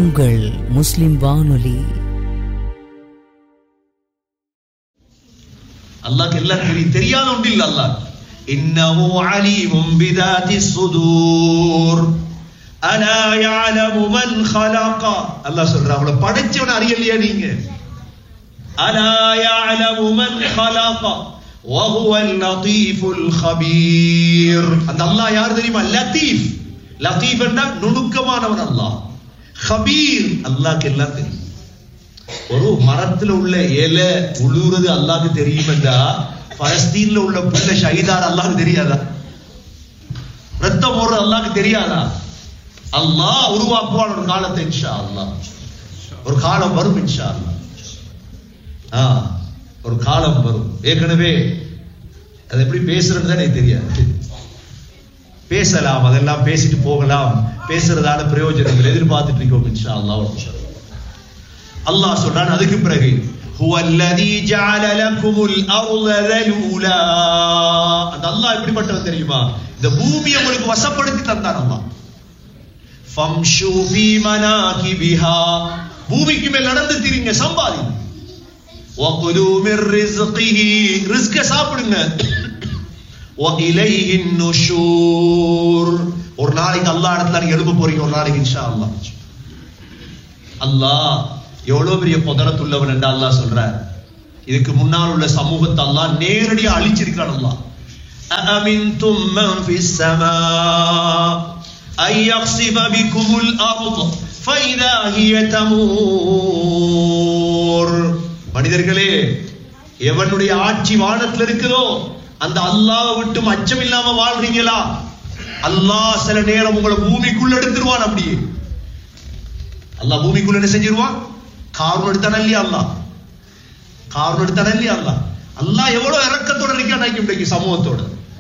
உங்கள் முஸ்லிம் வானொலி அல்லாஹ்க்கு எல்லாம் தெரியும் தெரியாத ஒன்று இல்ல அல்லாஹ் இன்னஹு அலீமும் பிதாத்தி சுதூர் அலா யஅலமு மன் خلق அல்லாஹ் சொல்றான் அவளை படைச்சவன அறியலையா நீங்க அலா யஅலமு மன் خلق وهو اللطيف الخبير அந்த அல்லாஹ் யார் தெரியுமா லத்தீஃப் லத்தீஃப் என்றால் நுணுக்கமானவன் அல்லாஹ் خبير அல்லாஹ்க்கு எல்லாம் தெரியும் ஒரு மரத்துல உள்ள இலை உழுவுறது அல்லாஹ்க்கு தெரியும் என்றா பலஸ்தீன்ல உள்ள புள்ள ஷஹீதார் அல்லாஹ்க்கு தெரியாதா ரத்தம் ஓடுறது அல்லாஹ்க்கு தெரியாதா அல்லாஹ் உருவாக்குவான் ஒரு காலத்தை இன்ஷா அல்லாஹ் ஒரு காலம் வரும் இன்ஷா அல்லாஹ் ஆ ஒரு காலம் வரும் ஏற்கனவே அது எப்படி பேசுறது தானே தெரியாது பேசலாம் அதெல்லாம் பேசிட்டு போகலாம் பேசுறதான பிரயோஜனங்கள் எதிர்பார்த்துட்டு இருக்கோம் இன்ஷா அல்லாஹ் ஒரு நிமிஷம். அல்லாஹ் சொல்றான் அதுக்கு பிறகு هو الذي جعل لكم الارض ذلولا அந்த அல்லாஹ் எப்படிப்பட்டவன் தெரியுமா இந்த பூமியை உங்களுக்கு வசப்படுத்தி தந்தான் அல்லாஹ் ஃபம்ஷு ஃபீ மனாகிபிஹா பூமிக்கு மேல் நடந்து திரிங்க சம்பாதிங்க وكلوا من رزقه رزق சாப்பிடுங்க وإليه النشور ஒரு நாளைக்கு அல்லாஹ் இடத்துல நீங்க எழுப்ப போறீங்க ஒரு நாளைக்கு இன்ஷா அல்லாஹ் அல்லாஹ் எவ்வளவு பெரிய புதரத்துள்ளவன் என்று அல்லாஹ் சொல்றார் இதுக்கு முன்னால் உள்ள சமூகத்தை அல்லாஹ் நேரடியா அழிச்சிருக்கான் அல்லாஹ் أأمنتم من في السماء أن يخسف بكم الأرض فإذا هي تمور மனிதர்களே எவனுடைய ஆட்சி வானத்துல இருக்குதோ அந்த அல்லாஹ் விட்டும் அச்சம் இல்லாம வாழ்றீங்களா அல்லாஹ் சில நேரம் உங்களை பூமிக்குள்ள எடுத்துருவான் அப்படியே அல்லாஹ் பூமிக்குள்ள என்ன செஞ்சிருவான் காரணம் எடுத்தான இல்லையா அல்லாஹ் காரணம் எடுத்தான இல்லையா அல்லாஹ் அல்லாஹ் எவ்வளவு இறக்கத்தோட இருக்கான் நினைக்கும் இன்றைக்கு சமூகத்தோட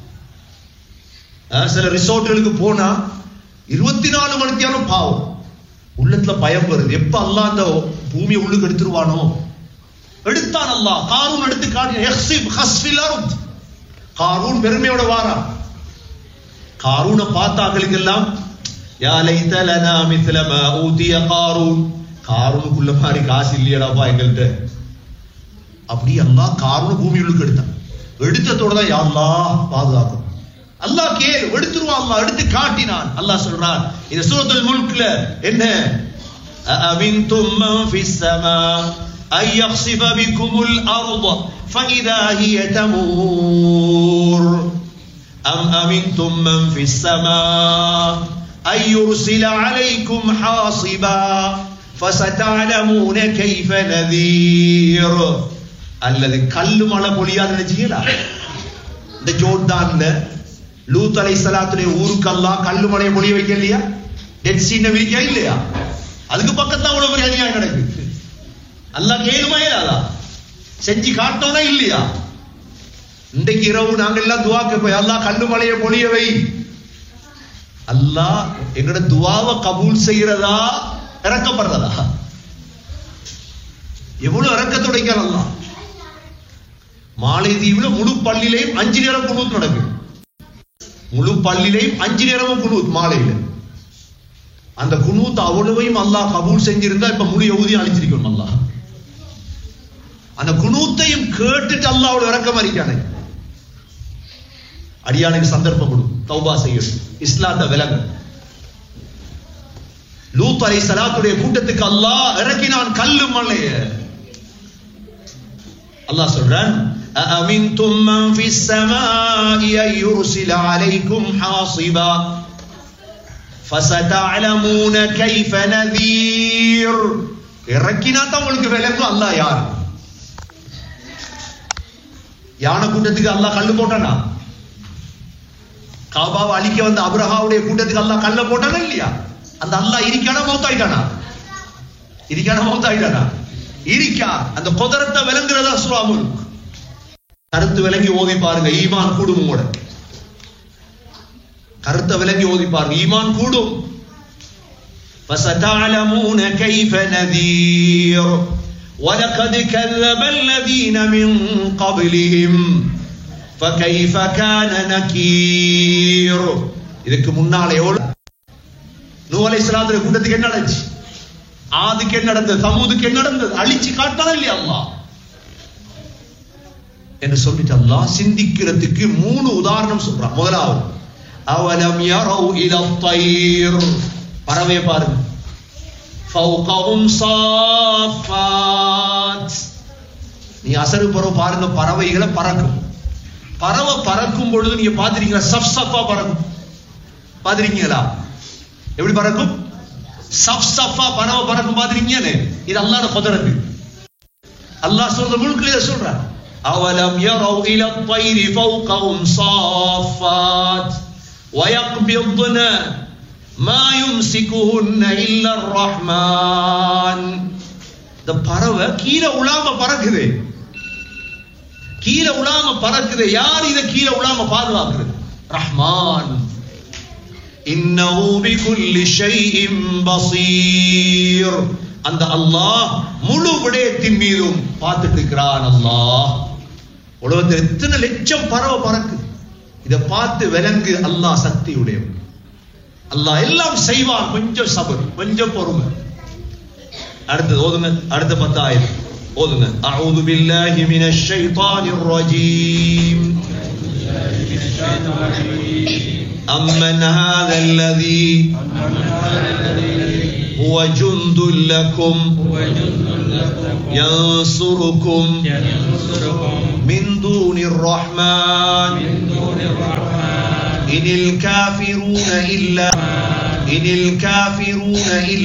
அஹ் சில ரிசோர்ட்டுகளுக்கு போனா இருபத்தி நாலு மணித்தியாலும் பாவம் உள்ளத்துல பயம் வருது எப்ப அல்லாஹ் அந்த பூமியை உள்ளுக்கு எடுத்துருவானோ எடுத்தான் அல்லாஹ் காரூன் எடுத்து காட்டி யஹ்சிப் ஹஸ்ஃபில் அர்த் காரூன் பெருமையோட வாரா காரூனை பார்த்தாக்களுக்கு எல்லாம் யா லைத லனா மித்ல மா ஊதிய காரூன் காரூனுக்குள்ள மாதிரி காசு இல்லையடாப்பா எங்கள்கிட்ட அப்படி அல்லாஹ் காரூன் பூமியுள்ளுக்கு எடுத்தான் எடுத்ததோட தான் யா அல்லாஹ் பாதுகாக்கும் அல்லாஹ் கேள் எடுத்துருவான் அல்லாஹ் எடுத்து காட்டினான் அல்லாஹ் சொல்றான் இந்த சூரத்துல் முல்க்ல என்ன أأمنتم من في السماء أن يخسف بكم الأرض فإذا هي تمور أم أمنتم من في السماء أن يرسل عليكم حاصبا فستعلمون كيف نذير அல்லது கல்லு மழை பொழியாது நினைச்சீங்களா இந்த ஜோர்டான்ல லூத் அலை சலாத்துடைய ஊருக்கெல்லாம் கல்லு மழையை பொழிய வைக்க இல்லையா டெட் சீனை விரிக்கா இல்லையா அதுக்கு பக்கத்துல அவ்வளவு பெரிய அநியாயம் நடக்குது அல்லாஹ் கேளுமா இல்லாதா செஞ்சு காட்டோனா இல்லையா இன்றைக்கு இரவு நாங்க எல்லாம் துவாக்க போய் அல்லாஹ் கண்ணு மலையை பொழிய வை அல்லாஹ் எங்கட துவாவை கபூல் செய்யறதா இறக்கப்படுறதா எவ்வளவு இறக்கத்துடைக்கான் அல்லாஹ் மாலைதீவுல முழு பள்ளியிலையும் அஞ்சு நேரம் குனூத் நடக்குது முழு பள்ளியிலையும் அஞ்சு நேரமும் குனூத் மாலையில அந்த குனூத் அவ்வளவையும் அல்லாஹ் கபூல் செஞ்சிருந்தா இப்ப முழு யகுதியும் அழிச்சிருக்கணும் அல்லாஹ் அந்த குனூத்தையும் கேட்டுட்டு அல்லாவோட இறக்கம் அறிக்கானே அடியானுக்கு சந்தர்ப்பம் கொடு தௌபா செய்யணும் இஸ்லாத்த விலங்கு லூத் அலை சலாத்துடைய கூட்டத்துக்கு அல்லாஹ் இறக்கினான் கல்லு மலைய அல்லாஹ் சொல்றான் أأمنتم من في السماء أن يرسل عليكم حاصبا فستعلمون كيف نذير இறக்கினா தான் உங்களுக்கு விளங்கும் அல்லாஹ் யார் யானை கூட்டத்துக்கு அல்லாஹ் கல்லு போட்டானா காபாவை அழிக்க வந்த அப்ரஹாவுடைய கூட்டத்துக்கு அல்லாஹ் கல்ல போட்டானா இல்லையா அந்த அல்லாஹ் இருக்கானா மௌத்தாயிட்டானா இருக்கானா மௌத்தாயிட்டானா இருக்கா அந்த குதிரத்தை விளங்குறதா சுறாமுல் கருத்து விளங்கி ஓதி பாருங்க ஈமான் கூடும் உங்களோட கருத்தை விளங்கி ஓதி பாருங்க ஈமான் கூடும் فستعلمون كيف نذير ولقد كذب الذين من قبلهم فكيف كان نكير இதுக்கு முன்னாலே எவ்வளவு நூ அலை கூட்டத்துக்கு என்ன நடந்துச்சு ஆதுக்கு என்ன நடந்தது சமூதுக்கு என்ன நடந்தது அழிச்சு காட்டாத இல்லையா அல்லாஹ் என்று சொல்லிட்டு அல்லாஹ் சிந்திக்கிறதுக்கு மூணு உதாரணம் சொல்றான் முதலாவது அவலம் யரவு இல தயிர் பறவை பாருங்க ஃபௌகஹும் சாஃபாத் நீ அசரு பறவை பாருங்க பறவைகளை பறக்கும் பறவை பறக்கும் பொழுது நீங்க பாத்திருக்கீங்களா சப் சஃபா பறக்கும் பாத்திருக்கீங்களா எப்படி பறக்கும் சப் சஃபா பறவை பறக்கும் பாத்திருக்கீங்கன்னு இது அல்லாஹ்ட குதிரத்து அல்லாஹ் சொல்ற முழுக்கில் இதை சொல்றார் அவலம் யரவு இல الطير فوقهم صافات ويقبضن ما يمسكهن إلا الرحمن இந்த பறவை கீழே உலாம பறக்குது கீழே உலாம பறக்குது யார் இதை கீழே உலாம பாதுகாக்கிறது ரஹ்மான் இன்னஹு பிகுல்லி ஷைஇன் பஸீர் அந்த அல்லாஹ் முழு விடயத்தின் மீதும் பார்த்துட்டு இருக்கிறான் அல்லாஹ் உலகத்தில் எத்தனை லட்சம் பறவை பறக்குது இதை பார்த்து விலங்கு அல்லாஹ் சக்தி உடையவன் அல்லாஹ் எல்லாம் செய்வான் கொஞ்சம் சபர் கொஞ்சம் பொறுமை அடுத்தது ஓதுங்க அடுத்த பத்தாயிரம் ஓதுங்க அவுது பில்லாஹி மினஷ் ஷைத்தானிர் ரஜீம் أمن هذا الذي هو جند لكم ينصركم من دون الرحمن إن الكافرون إلا إن الكافرون إلا